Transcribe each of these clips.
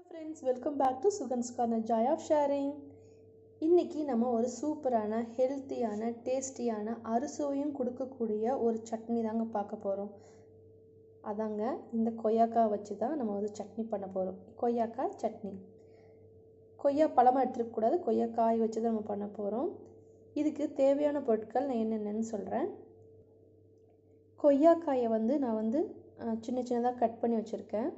friends welcome back to Sugan's corner joy of sharing இன்றைக்கி நம்ம ஒரு சூப்பரான ஹெல்த்தியான டேஸ்டியான அறுசுவையும் கொடுக்கக்கூடிய ஒரு சட்னி தாங்க பார்க்க போகிறோம் அதாங்க இந்த கொய்யாக்காய் வச்சு தான் நம்ம வந்து சட்னி பண்ண போகிறோம் கொய்யாக்காய் சட்னி கொய்யா பழமாக எடுத்துருக்கக்கூடாது கொய்யாக்காய் வச்சு தான் நம்ம பண்ண போகிறோம் இதுக்கு தேவையான பொருட்கள் நான் என்னென்னு சொல்கிறேன் கொய்யாக்காயை வந்து நான் வந்து அஹ், சின்ன சின்னதாக கட் பண்ணி வச்சுருக்கேன்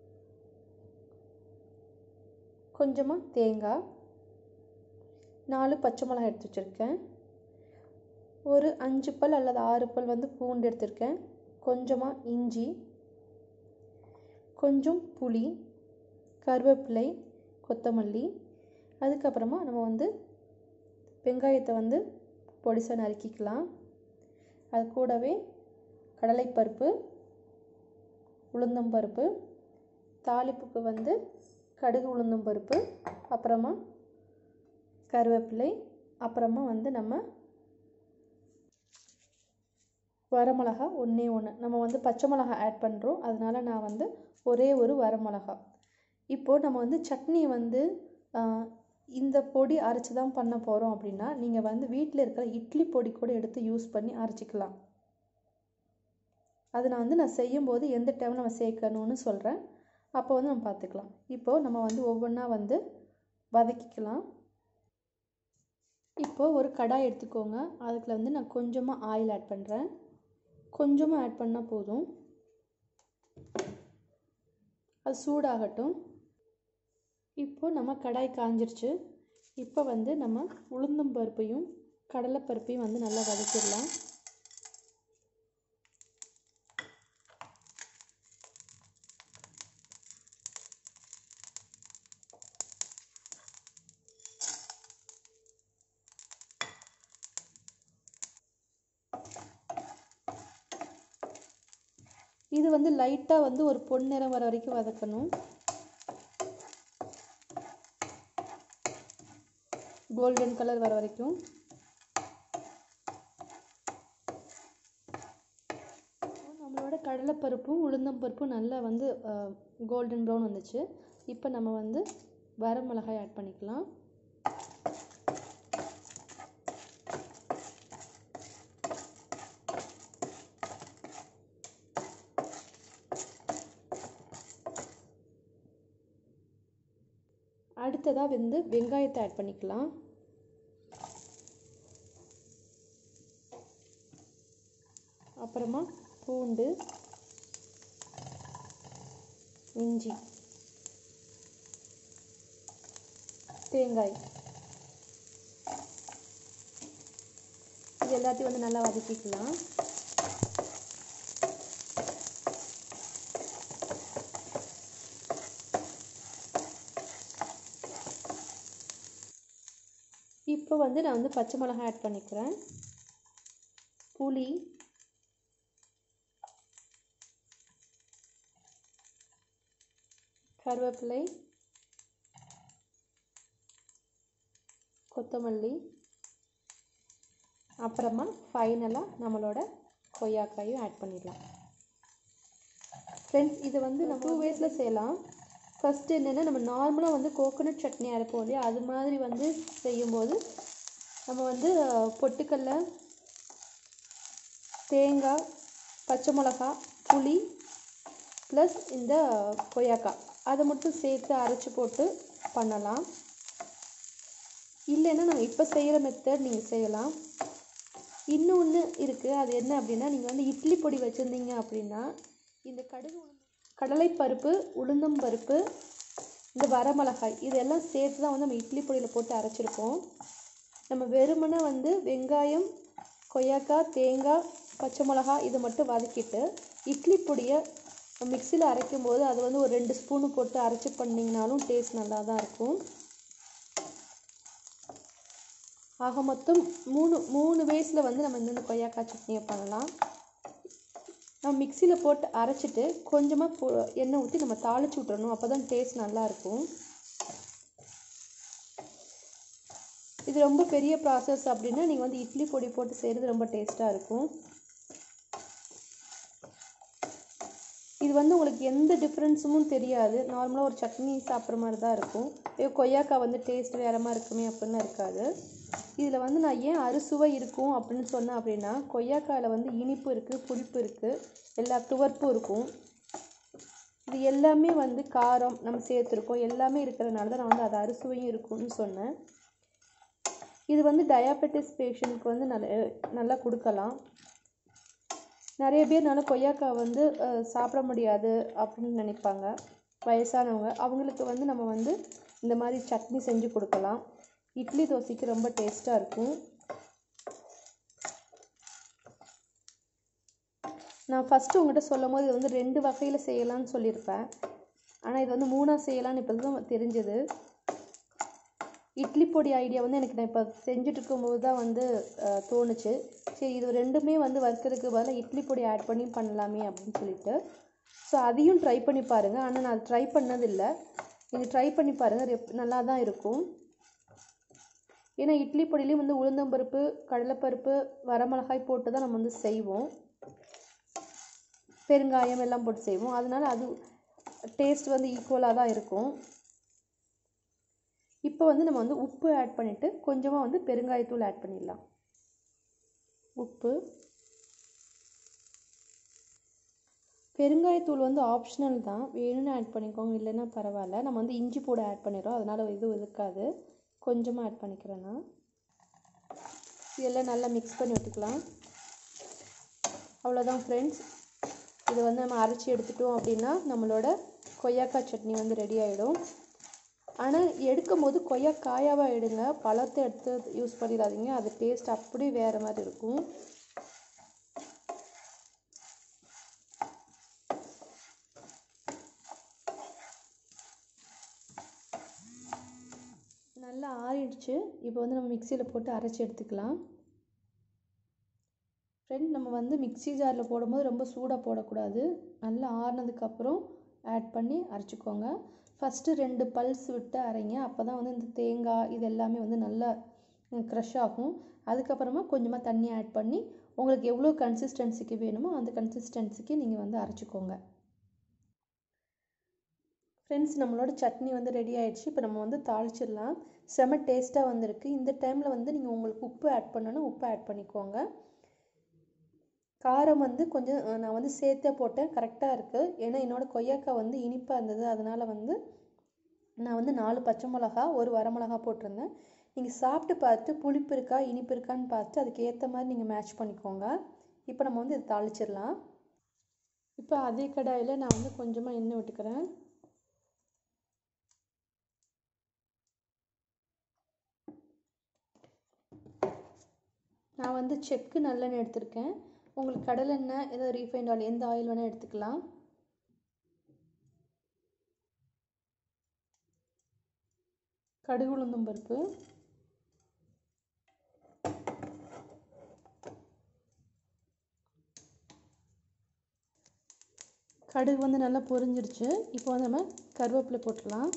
கொஞ்சமாக தேங்காய் நாலு பச்சை மிளகாய் எடுத்து வச்சுருக்கேன் ஒரு அஞ்சு பல் அல்லது ஆறு பல் வந்து பூண்டு எடுத்திருக்கேன் கொஞ்சமாக இஞ்சி கொஞ்சம் புளி கருவேப்பிலை கொத்தமல்லி அதுக்கப்புறமா நம்ம வந்து வெங்காயத்தை வந்து பொடிசாக நறுக்கிக்கலாம் அது கூடவே கடலைப்பருப்பு உளுந்தம்பருப்பு தாளிப்புக்கு வந்து கடுகு உளுந்தம் பருப்பு அப்புறமா கருவேப்பிலை அப்புறமா வந்து நம்ம வரமிளகா ஒன்றே ஒன்று நம்ம வந்து பச்சை மிளகா ஆட் பண்ணுறோம் அதனால நான் வந்து ஒரே ஒரு வரமிளகா இப்போது நம்ம வந்து சட்னி வந்து ஆஹ், இந்த பொடி அரைச்சி தான் பண்ண போகிறோம் அப்படின்னா நீங்கள் வந்து வீட்டில் இருக்கிற இட்லி பொடி கூட எடுத்து யூஸ் பண்ணி அரைச்சிக்கலாம் அது நான் வந்து நான் செய்யும்போது எந்த டைம் நம்ம சேர்க்கணும்னு சொல்கிறேன் அப்போ வந்து நம்ம பார்த்துக்கலாம் இப்போது நம்ம வந்து ஒவ்வொன்றா வந்து வதக்கிக்கலாம் இப்போது ஒரு கடாய் எடுத்துக்கோங்க அதுக்குள்ள வந்து நான் கொஞ்சமாக ஆயில் ஆட் பண்ணுறேன் கொஞ்சமாக ஆட் பண்ணால் போதும் அது சூடாகட்டும் இப்போது நம்ம கடாய் காஞ்சிருச்சு இப்போ வந்து நம்ம உளுந்தம் பருப்பையும் கடலைப்பருப்பையும் வந்து நல்லா வதக்கிடலாம் இது வந்து லைட்டாக வந்து ஒரு பொன்னிறம் வர வரைக்கும் வதக்கணும் கோல்டன் கலர் வர வரைக்கும் நம்மளோட கடலைப்பருப்பும் உளுந்தம்பருப்பும் நல்லா வந்து கோல்டன் ப்ரௌன் வந்துச்சு இப்போ நம்ம வந்து வரமிளகாய் ஆட் பண்ணிக்கலாம் அடுத்ததாக வந்து வெங்காயத்தை ஆட் பண்ணிக்கலாம் அப்புறமா பூண்டு இஞ்சி தேங்காய் இது எல்லாத்தையும் வந்து நல்லா வதக்கிக்கலாம் இப்போ வந்து நான் வந்து பச்சை மிளகாய் ஆட் பண்ணிக்கிறேன் புளி கருவேப்பிலை கொத்தமல்லி அப்புறமா ஃபைனலாக நம்மளோட கொய்யாக்காயும் ஆட் பண்ணிடலாம் ஃப்ரெண்ட்ஸ் இது வந்து நம்ம டூ வேஸில் செய்யலாம் ஃபஸ்ட்டு என்னென்னா நம்ம நார்மலாக வந்து கோகோனட் சட்னி அரைப்போம் இல்லையா அது மாதிரி வந்து செய்யும்போது நம்ம வந்து அஹ், பொட்டுக்கடல தேங்காய் பச்சை மிளகா புளி ப்ளஸ் இந்த கொய்யாக்காய் அதை மட்டும் சேர்த்து அரைச்சி போட்டு பண்ணலாம் இல்லைன்னா நம்ம இப்போ செய்கிற மெத்தட் நீங்கள் செய்யலாம் இன்னொன்று இருக்குது அது என்ன அப்படின்னா நீங்கள் வந்து இட்லி பொடி வச்சுருந்தீங்க அப்படின்னா இந்த கடுகு உளுந்தம் கடலைப்பருப்பு உளுந்தம் பருப்பு இந்த வரமிளகாய் இதெல்லாம் சேர்த்து தான் வந்து நம்ம இட்லி பொடியில் போட்டு அரைச்சிருப்போம் நம்ம வெறுமனே வந்து வெங்காயம் கொய்யாக்காய் தேங்காய் பச்சை மிளகா இதை மட்டும் வதக்கிட்டு இட்லி பொடியை மிக்சியில் அரைக்கும் போது அது வந்து ஒரு ரெண்டு ஸ்பூனு போட்டு அரைச்சி பண்ணிங்கனாலும் டேஸ்ட் நல்லா தான் இருக்கும் ஆக மொத்தம் மூணு மூணு வேஸில் வந்து நம்ம இந்த கொய்யாக்காய் சட்னியை பண்ணலாம் நம்ம மிக்சியில் போட்டு அரைச்சிட்டு கொஞ்சமாக பொ எண்ணெய் ஊற்றி நம்ம தாளிச்சு விட்றணும் அப்போ தான் டேஸ்ட் நல்லாயிருக்கும் இது ரொம்ப பெரிய ப்ராசஸ் அப்படின்னா நீங்கள் வந்து இட்லி பொடி போட்டு செய்கிறது ரொம்ப டேஸ்ட்டாக இருக்கும் இது வந்து உங்களுக்கு எந்த டிஃப்ரென்ஸும் தெரியாது நார்மலாக ஒரு சட்னி சாப்பிட்ற மாதிரி தான் இருக்கும் ஐயோ கொய்யாக்காய் வந்து டேஸ்ட் வேற மாதிரி இருக்குமே அப்படின்லாம் இருக்காது இதில் வந்து நான் ஏன் அறுசுவை இருக்கும் அப்படின்னு சொன்னேன் அப்படின்னா கொய்யாக்காயில் வந்து இனிப்பு இருக்குது புளிப்பு இருக்குது எல்லா துவர்ப்பும் இருக்கும் இது எல்லாமே வந்து காரம் நம்ம சேர்த்துருக்கோம் எல்லாமே இருக்கிறதுனால தான் நான் வந்து அது அறுசுவையும் இருக்கும்னு சொன்னேன் இது வந்து டயாபெட்டிஸ் பேஷண்ட்க்கு வந்து நல்ல நல்லா கொடுக்கலாம் நிறைய பேர்னால கொய்யாக்காய் வந்து அஹ், சாப்பிட முடியாது அப்படின்னு நினைப்பாங்க வயசானவங்க அவங்களுக்கு வந்து நம்ம வந்து இந்த மாதிரி சட்னி செஞ்சு கொடுக்கலாம் இட்லி தோசைக்கு ரொம்ப டேஸ்ட்டாக இருக்கும் நான் ஃபஸ்ட்டு உங்கள்கிட்ட சொல்லும் போது இது வந்து ரெண்டு வகையில் செய்யலாம்னு சொல்லியிருப்பேன் ஆனால் இது வந்து மூணாக செய்யலாம்னு இப்போ தான் தெரிஞ்சது இட்லி பொடி ஐடியா வந்து எனக்கு நான் இப்போ செஞ்சுட்டு இருக்கும்போது தான் வந்து அஹ், தோணுச்சு சரி இது ரெண்டுமே வந்து வறுக்கிறதுக்கு பதிலாக இட்லி பொடி ஆட் பண்ணி பண்ணலாமே அப்படின்னு சொல்லிட்டு ஸோ அதையும் ட்ரை பண்ணி பாருங்கள் ஆனால் நான் ட்ரை பண்ணதில்லை நீங்கள் ட்ரை பண்ணி பாருங்கள் ரெப் நல்லா தான் இருக்கும் ஏன்னா இட்லி பொடியிலையும் வந்து உளுந்தம்பருப்பு கடலைப்பருப்பு வரமிளகாய் போட்டு தான் நம்ம வந்து செய்வோம் பெருங்காயம் எல்லாம் போட்டு செய்வோம் அதனால அது டேஸ்ட் வந்து ஈக்குவலாக தான் இருக்கும் இப்போ வந்து நம்ம வந்து உப்பு ஆட் பண்ணிவிட்டு கொஞ்சமாக வந்து பெருங்காயத்தூள் ஆட் பண்ணிடலாம் உப்பு பெருங்காயத்தூள் வந்து ஆப்ஷனல் தான் வேணும்னு ஆட் பண்ணிக்கோங்க இல்லைன்னா பரவாயில்ல நம்ம வந்து இஞ்சி பூடை ஆட் பண்ணிடுறோம் அதனால் எதுவும் இருக்காது கொஞ்சமாக ஆட் பண்ணிக்கிறேன் நான் இதெல்லாம் நல்லா மிக்ஸ் பண்ணி விட்டுக்கலாம் அவ்வளோதான் ஃப்ரெண்ட்ஸ் இது வந்து நம்ம அரைச்சி எடுத்துட்டோம் அப்படின்னா நம்மளோட கொய்யாக்காய் சட்னி வந்து ரெடி ஆகிடும் ஆனால் எடுக்கும்போது கொய்யாக்காயாவாக எடுங்க பழத்தை எடுத்து யூஸ் பண்ணிடாதீங்க அது டேஸ்ட் அப்படி வேறு மாதிரி இருக்கும் நல்லா ஆறிடுச்சு இப்போ வந்து நம்ம மிக்சியில் போட்டு அரைச்சி எடுத்துக்கலாம் ஃப்ரெண்ட் நம்ம வந்து மிக்ஸி ஜாரில் போடும்போது ரொம்ப சூடாக போடக்கூடாது நல்லா ஆறுனதுக்கப்புறம் ஆட் பண்ணி அரைச்சிக்கோங்க ஃபஸ்ட்டு ரெண்டு பல்ஸ் விட்டு அரைங்க அப்போ தான் வந்து இந்த தேங்காய் இது எல்லாமே வந்து நல்லா க்ரஷ் ஆகும் அதுக்கப்புறமா கொஞ்சமாக தண்ணி ஆட் பண்ணி உங்களுக்கு எவ்வளோ கன்சிஸ்டன்சிக்கு வேணுமோ அந்த கன்சிஸ்டன்சிக்கு நீங்கள் வந்து அரைச்சிக்கோங்க ஃப்ரெண்ட்ஸ் நம்மளோட சட்னி வந்து ரெடி ஆயிடுச்சு இப்போ நம்ம வந்து தாளிச்சிடலாம் செம டேஸ்ட்டாக வந்திருக்கு இந்த டைமில் வந்து நீங்கள் உங்களுக்கு உப்பு ஆட் பண்ணணும் உப்பு ஆட் பண்ணிக்கோங்க காரம் வந்து கொஞ்சம் அஹ், நான் வந்து சேர்த்தே போட்டேன் கரெக்டாக இருக்குது ஏன்னா என்னோடய கொய்யாக்காய் வந்து இனிப்பாக இருந்தது அதனால் வந்து நான் வந்து நாலு பச்சை மிளகா ஒரு வரமிளகா போட்டிருந்தேன் நீங்கள் சாப்பிட்டு பார்த்து புளிப்பு இருக்கா இனிப்பு இருக்கான்னு பார்த்து அதுக்கு ஏற்ற மாதிரி நீங்கள் மேட்ச் பண்ணிக்கோங்க இப்போ நம்ம வந்து இதை தாளிச்சிடலாம் இப்போ அதே கடாயில் நான் வந்து கொஞ்சமாக எண்ணெய் விட்டுக்கிறேன் நான் வந்து செக்கு நல்லெண்ணெய் எடுத்திருக்கேன் உங்களுக்கு கடலெண்ணெய் ஏதோ ரீஃபைண்ட் ஆயில் எந்த ஆயில் வேணால் எடுத்துக்கலாம் கடுகு உளுந்தம் பருப்பு கடுகு வந்து நல்லா பொரிஞ்சிருச்சு இப்போ வந்து நம்ம கருவேப்பிலை போட்டுடலாம்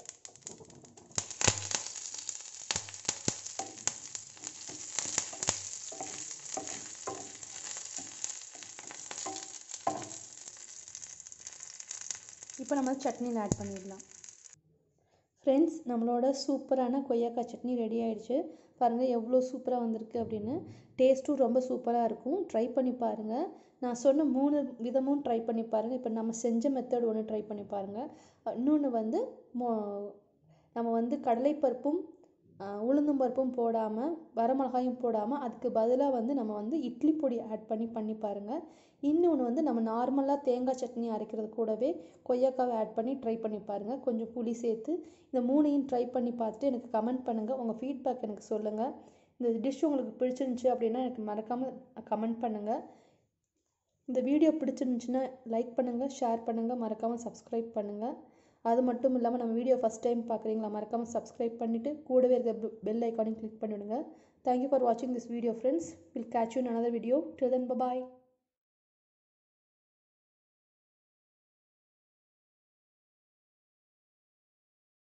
இப்போ நம்ம சட்னியில் ஆட் பண்ணிடலாம் ஃப்ரெண்ட்ஸ் நம்மளோட சூப்பரான கொய்யாக்காய் சட்னி ரெடி ஆயிடுச்சு பாருங்கள் எவ்வளோ சூப்பராக வந்திருக்கு அப்படின்னு டேஸ்ட்டும் ரொம்ப சூப்பராக இருக்கும் ட்ரை பண்ணி பாருங்கள் நான் சொன்ன மூணு விதமும் ட்ரை பண்ணி பாருங்கள் இப்போ நம்ம செஞ்ச மெத்தட் ஒன்று ட்ரை பண்ணி பாருங்கள் இன்னொன்று வந்து மோ நம்ம வந்து கடலைப்பருப்பும் ஆஹ், உளுந்தும் பருப்பும் போடாமல் வரமிளகாயும் போடாமல் அதுக்கு பதிலாக வந்து நம்ம வந்து இட்லி பொடி ஆட் பண்ணி பண்ணி பாருங்கள் இன்னொன்று வந்து நம்ம நார்மலாக தேங்காய் சட்னி அரைக்கிறது கூடவே கொய்யாக்காவை ஆட் பண்ணி ட்ரை பண்ணி பாருங்கள் கொஞ்சம் புளி சேர்த்து இந்த மூணையும் ட்ரை பண்ணி பார்த்துட்டு எனக்கு கமெண்ட் பண்ணுங்கள் உங்கள் ஃபீட்பேக் எனக்கு சொல்லுங்கள் இந்த டிஷ் உங்களுக்கு பிடிச்சிருந்துச்சி அப்படின்னா எனக்கு மறக்காமல் கமெண்ட் பண்ணுங்கள் இந்த வீடியோ பிடிச்சிருந்துச்சுன்னா லைக் பண்ணுங்கள் ஷேர் பண்ணுங்கள் மறக்காமல் சப்ஸ்கிரைப் பண்ணுங்கள் அது மட்டும் இல்லாமல் நம்ம வீடியோ ஃபஸ்ட் டைம் பார்க்குறீங்களா மறக்காமல் சப்ஸ்கிரைப் பண்ணிவிட்டு கூடவே இருக்க பெல் ஐக்கானையும் கிளிக் பண்ணிவிடுங்க தேங்க்யூ ஃபார் வாட்சிங் this video friends will catch you in another video till then bye bye